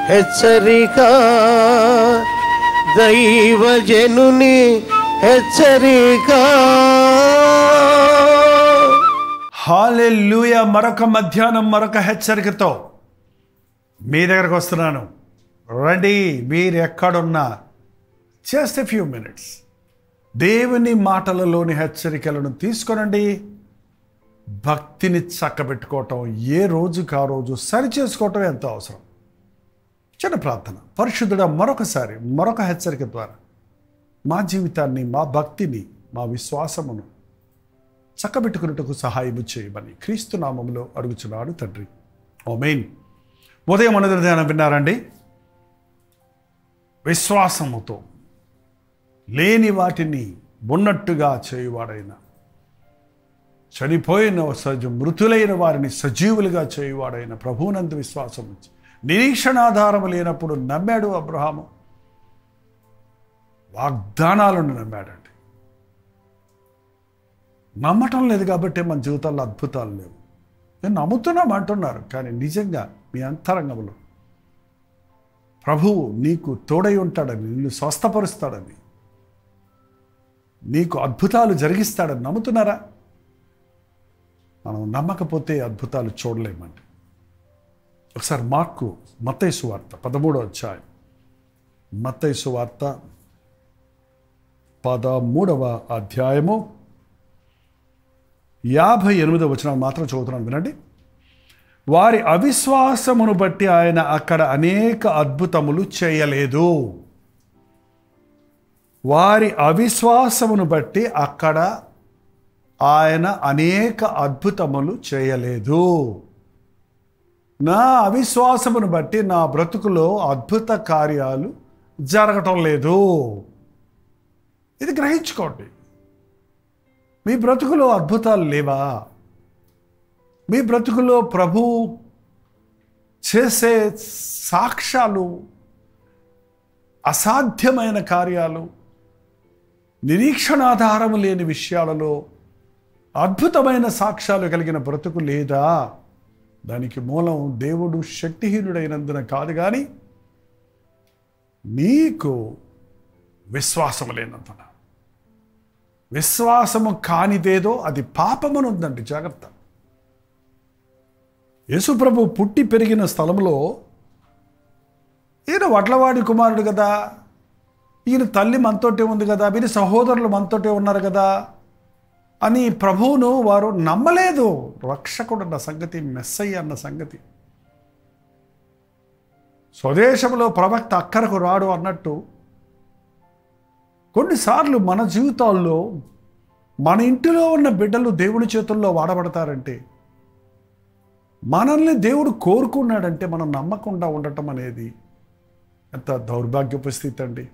హెచ్చరిక దైవజనుని హెచ్చరిక హాలెల్లుయ మరొక మధ్యాహ్నం మరొక హెచ్చరికతో మీ దగ్గరకు వస్తున్నాను రండి మీరు ఎక్కడున్నా జస్ట్ ఎ ఫ్యూ మినిట్స్ దేవుని మాటలలోని హెచ్చరికలను తీసుకొనండి భక్తిని చక్కబెట్టుకోవటం ఏ రోజుకి ఆ రోజు సరి చేసుకోవటం ఎంతో అవసరం చిన్న ప్రార్థన పరిశుద్ధుడ మరొకసారి మరొక హెచ్చరిక ద్వారా మా జీవితాన్ని మా భక్తిని మా విశ్వాసమును చక్కబెట్టుకున్నట్టుకు సహాయము చేయమని క్రీస్తు నామములో అడుగుచున్నాడు తండ్రి ఓమెయిన్ ఉదయం అనేది ధ్యానం విన్నారండి విశ్వాసముతో లేని వాటిని ఉన్నట్టుగా చేయువాడైన చనిపోయిన సజ మృతులైన వారిని సజీవులుగా చేయువాడైన ప్రభువునందు విశ్వాసం ఉంచి నిరీక్షణాధారము లేనప్పుడు నమ్మాడు అబ్రహాము వాగ్దానాలను నమ్మాడండి నమ్మటం లేదు కాబట్టి మన జీవితాల్లో అద్భుతాలు లేవు నేను నమ్ముతున్నాం అంటున్నారు కానీ నిజంగా మీ అంతరంగంలో ప్రభువు నీకు తోడై ఉంటాడని నిన్ను స్వస్థపరుస్తాడని నీకు అద్భుతాలు జరిగిస్తాడని నమ్ముతున్నారా మనం నమ్మకపోతే అద్భుతాలు చూడలేమండి ఒకసారి మార్కు మత్తైసు వార్త పదమూడో అధ్యాయం మత్తైసు వార్త పదమూడవ అధ్యాయము యాభై ఎనిమిదవ వచనం మాత్రం చదువుతున్నాను వినండి వారి అవిశ్వాసమును బట్టి ఆయన అక్కడ అనేక అద్భుతములు చేయలేదు వారి అవిశ్వాసమును బట్టి అక్కడ ఆయన అనేక అద్భుతములు చేయలేదు నా అవిశ్వాసమును బట్టి నా బ్రతుకులో అద్భుత కార్యాలు జరగటం లేదు ఇది గ్రహించుకోండి మీ బ్రతుకులో అద్భుతాలు లేవా మీ బ్రతుకులో ప్రభు చేసే సాక్ష్యాలు అసాధ్యమైన కార్యాలు నిరీక్షణాధారము లేని విషయాలలో అద్భుతమైన సాక్ష్యాలు కలిగిన బ్రతుకు లేదా దానికి మూలం దేవుడు శక్తిహీనుడైనందున కాదు కానీ నీకు విశ్వాసము లేనందున విశ్వాసము కానిదేదో అది పాపమనుందండి జాగ్రత్త యేసుప్రభు పుట్టి పెరిగిన స్థలంలో ఈయన వడ్లవాడి కుమారుడు కదా ఈయన తల్లి మనతోటే ఉంది కదా వీరి సహోదరులు మనతోటే ఉన్నారు కదా అని ప్రభువును వారు నమ్మలేదు రక్షకుడు అన్న సంగతి మెస్సయ్య అన్న సంగతి స్వదేశంలో ప్రవక్త అక్కరకు రాడు అన్నట్టు కొన్నిసార్లు మన జీవితాల్లో మన ఇంటిలో ఉన్న బిడ్డలు దేవుని చేతుల్లో వాడబడతారంటే మనల్ని దేవుడు కోరుకున్నాడంటే మనం నమ్మకుండా ఉండటం అనేది ఎంత దౌర్భాగ్యపు స్థితి అండి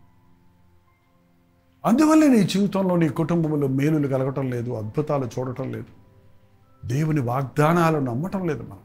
అందువల్ల నీ జీవితంలో నీ కుటుంబంలో మేలులు కలగటం లేదు అద్భుతాలు చూడటం లేదు దేవుని వాగ్దానాలు నమ్మటం లేదు మనం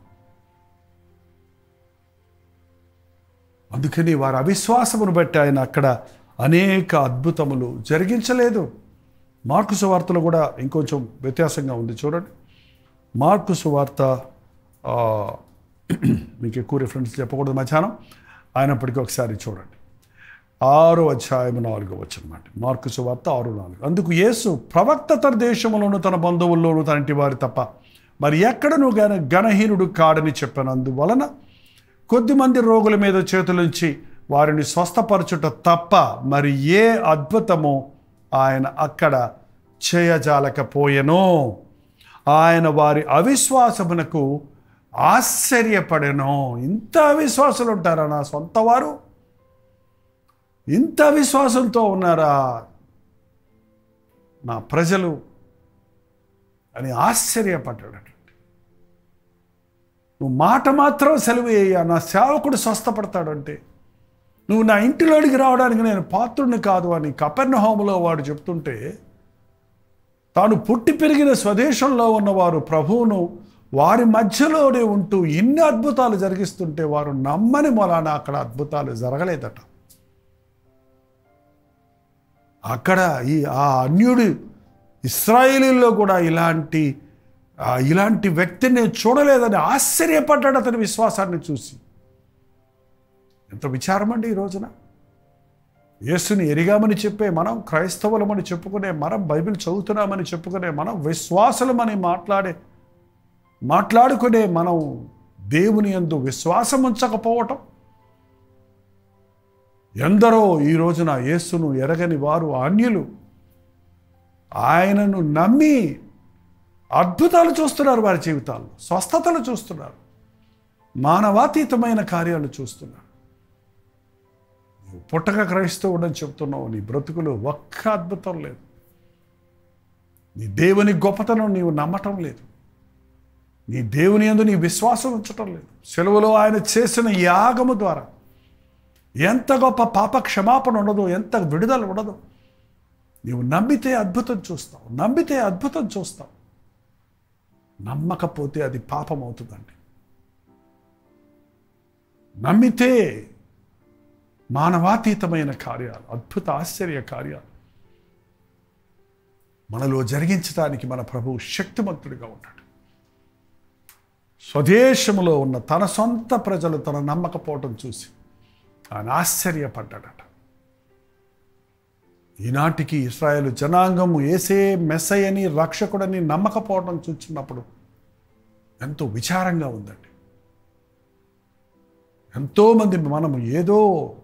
అందుకని వారి అవిశ్వాసమును బట్టి ఆయన అక్కడ అనేక అద్భుతములు జరిగించలేదు మార్కు సువార్తలో కూడా ఇంకొంచెం వ్యత్యాసంగా ఉంది చూడండి మార్కు సువార్త ఆ, మీకు ఎక్కువ రిఫరెన్స్ చెప్పకూడదు మధ్యాహ్నం అయినప్పటికీ ఒకసారి చూడండి ఆరో అధ్యాయం నాలుగో వచ్చనమాట మార్కు సువార్త ఆరు నాలుగు అందుకు యేసు ప్రవక్త తన దేశంలోను తన బంధువుల్లోను తన ఇంటి వారి తప్ప మరి ఎక్కడను గన గణహీనుడు కాడని చెప్పాను అందువలన కొద్దిమంది రోగుల మీద చేతులుంచి వారిని స్వస్థపరచుట తప్ప మరి ఏ అద్భుతము ఆయన అక్కడ చేయజాలకపోయెనో ఆయన వారి అవిశ్వాసమునకు ఆశ్చర్యపడెను ఇంత అవిశ్వాసులు ఉంటారా నా సొంత వారు ఇంత విశ్వాసంతో ఉన్నారా నా ప్రజలు అని ఆశ్చర్యపడ్డాడు నువ్వు మాట మాత్రం సెలవు అయ్యా నా సేవకుడు స్వస్థపడతాడంటే నువ్వు నా ఇంటిలోనికి రావడానికి నేను పాత్రుడిని కాదు అని కపెర్ణ హోములో వాడు చెప్తుంటే తాను పుట్టి పెరిగిన స్వదేశంలో ఉన్నవారు ప్రభువును వారి మధ్యలోనే ఉంటూ ఇన్ని అద్భుతాలు జరిగిస్తుంటే వారు నమ్మని మొలాన అక్కడ అద్భుతాలు జరగలేదట అక్కడ ఈ ఆ అన్యుడు ఇస్రాయేలీల్లో కూడా ఇలాంటి ఆ, ఇలాంటి వ్యక్తిని నేను చూడలేదని ఆశ్చర్యపడ్డాడు అతని విశ్వాసాన్ని చూసి ఎంత విచారం అండి ఈ రోజున యేసుని ఎరిగామని చెప్పే మనం క్రైస్తవులమని చెప్పుకునే మనం బైబిల్ చదువుతున్నామని చెప్పుకునే మనం విశ్వాసులమని మాట్లాడే మాట్లాడుకునే మనం దేవుని యందు విశ్వాసం ఉంచకపోవటం ఎందరో ఈ రోజున యేసును ఎరగని వారు అన్యులు ఆయనను నమ్మి అద్భుతాలు చూస్తున్నారు వారి జీవితాల్లో స్వస్థతలు చూస్తున్నారు మానవాతీతమైన కార్యాలు చూస్తున్నారు నువ్వు పుట్టక క్రైస్తవుడని చెప్తున్నావు నీ బ్రతుకులు ఒక్క అద్భుతం లేదు నీ దేవుని గొప్పతనం నీవు నమ్మటం లేదు నీ దేవుని యందు నీ విశ్వాసం ఉంచటం లేదు సెలవులో ఆయన చేసిన యాగము ద్వారా ఎంత గొప్ప పాప క్షమాపణ ఉండదు ఎంత విడుదల ఉండదు నీవు నమ్మితే అద్భుతం చూస్తావు నమ్మితే అద్భుతం చూస్తావు నమ్మకపోతే అది పాపం అవుతుందండి నమ్మితే మానవాతీతమైన కార్యాలు అద్భుత ఆశ్చర్య కార్యాలు మనలో జరిగించడానికి మన ప్రభువు శక్తిమంతుడిగా ఉంటాడు స్వదేశంలో ఉన్న తన సొంత ప్రజలు తన నమ్మకపోవటం చూసి ఆయన ఆశ్చర్యపడ్డాడట ఈనాటికి ఇస్రాయేల్ జనాంగము ఏసే మెస్సయ్యని రక్షకుడని నమ్మకపోవడం చూస్తున్నప్పుడు ఎంతో విచారంగా ఉందండి ఎంతోమంది మనం ఏదో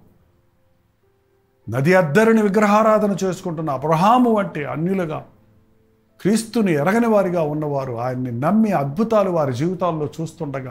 నది అద్దరిని విగ్రహారాధన చేసుకుంటున్న అబ్రహాము వంటి అన్యులుగా క్రీస్తుని ఎరగని వారిగా ఉన్నవారు ఆయన్ని నమ్మి అద్భుతాలు వారి జీవితాల్లో చూస్తుండగా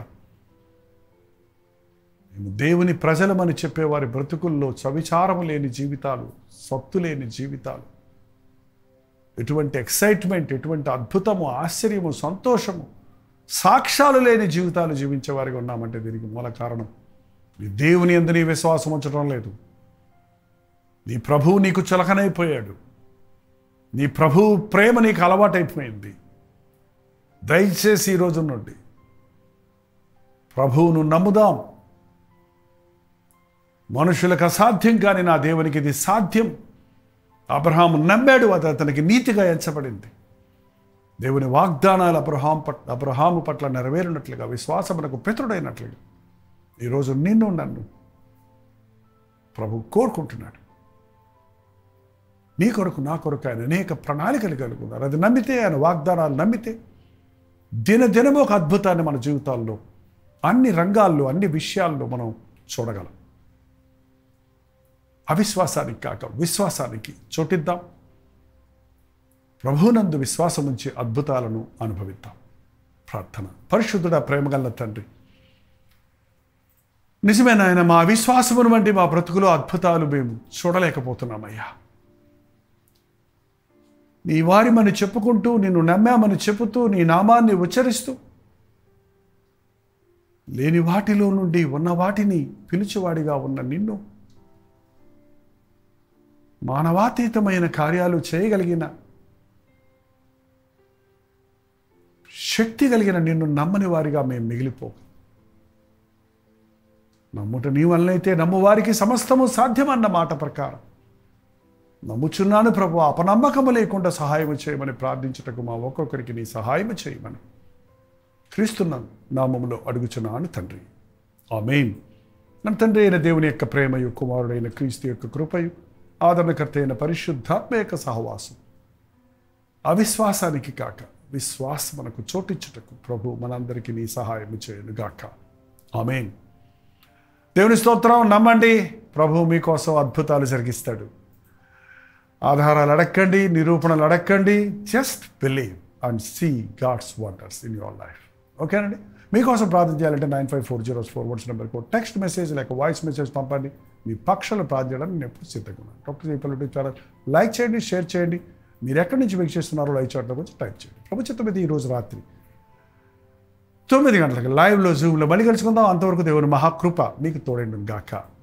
మేము దేవుని ప్రజలమని చెప్పేవారి బ్రతుకుల్లో సవిచారము లేని జీవితాలు సత్తు లేని జీవితాలు ఎటువంటి ఎక్సైట్మెంట్ ఎటువంటి అద్భుతము ఆశ్చర్యము సంతోషము సాక్ష్యాలు లేని జీవితాలు జీవించేవారిగా ఉన్నామంటే దీనికి మూల కారణం నీ దేవుని ఎందు నీ విశ్వాసం ఉంచడం లేదు నీ ప్రభువు నీకు చులకనైపోయాడు నీ ప్రభువు ప్రేమ నీకు అలవాటైపోయింది దయచేసి ఈ రోజు నుండి ప్రభువును నమ్ముదాం మనుషులకు అసాధ్యం కానీ నా దేవునికి ఇది సాధ్యం అబ్రహాము నమ్మాడు అది అతనికి నీతిగా ఎంచబడింది దేవుని వాగ్దానాలు అబ్రహాం పట్ల అబ్రహాము పట్ల నెరవేరినట్లుగా విశ్వాసమునకు పితృడైనట్లుగా ఈరోజు నిన్ను నన్ను ప్రభు కోరుకుంటున్నాడు నీ కొరకు నా కొరకు ఆయన అనేక ప్రణాళికలు కలుగున్నారు అది నమ్మితే ఆయన వాగ్దానాలు నమ్మితే దినదినము ఒక అద్భుతాన్ని మన జీవితాల్లో అన్ని రంగాల్లో అన్ని విషయాల్లో మనం చూడగలం అవిశ్వాసానికి కాక విశ్వాసానికి చోటిద్దాం ప్రభునందు విశ్వాసం ఉంచి అద్భుతాలను అనుభవిద్దాం ప్రార్థన పరిశుద్ధుడ ప్రేమగల్ల తండ్రి నిజమే నాయన మా విశ్వాసమును వంటి మా బ్రతుకులో అద్భుతాలు మేము చూడలేకపోతున్నామయ్యా నీ వారిమని చెప్పుకుంటూ నిన్ను నమ్మామని చెబుతూ నీ నామాన్ని ఉచ్చరిస్తూ లేని వాటిలో నుండి ఉన్న వాటిని పిలిచివాడిగా ఉన్న నిన్ను మానవాతీతమైన కార్యాలు చేయగలిగిన శక్తి కలిగిన నిన్ను నమ్మని వారిగా మేము మిగిలిపో నమ్ముట నీ వల్లనైతే నమ్మువారికి సమస్తము సాధ్యమన్న మాట ప్రకారం నమ్ముచున్నాను ప్రభు అపనమ్మకము లేకుండా సహాయం చేయమని ప్రార్థించుటకు మా ఒక్కొక్కరికి నీ సహాయం చేయమని క్రీస్తున్నాను నామములో అడుగుచున్నాను తండ్రి ఆమెన్ మన తండ్రి అయిన దేవుని యొక్క ప్రేమయు కుమారుడైన క్రీస్తు యొక్క కృపయు ఆదరణకర్త అయిన పరిశుద్ధాత్మ యొక్క సహవాసం అవిశ్వాసానికి కాక విశ్వాసమునకు చోటిచ్చుటకు ప్రభు మనందరికీ నీ సహాయం చేయను గాక ఆమెన్ దేవుని స్తోత్రం నమ్మండి ప్రభు మీకోసం అద్భుతాలు జరిగిస్తాడు ఆధారాలు అడక్కండి నిరూపణలు అడక్కండి just believe and see God's wonders in your life ఓకేనండి మీకోసం ప్రార్థన చేయాలంటే nine five four zeros four words నెంబర్కి టెక్స్ట్ మెసేజ్ లేక వాయిస్ మెసేజ్ పంపండి మీ పక్షాలు ప్రార్థన చేయడానికి నేను ఎప్పుడు సిద్ధంగా ఉన్నాను డాక్టర్ చెప్పినట్టు ఛానల్ లైక్ చేయండి షేర్ చేయండి మీరు ఎక్కడి నుంచి వీక్షిస్తున్నారో లైక్ చేయడం గురించి టైప్ చేయండి ప్రభుత్వం మీద ఈరోజు రాత్రి తొమ్మిది గంటలకు లైవ్లో జూమ్లో మళ్ళీ కలుసుకుందాం అంతవరకు దేవుని మహాకృప మీకు తోడండి గాక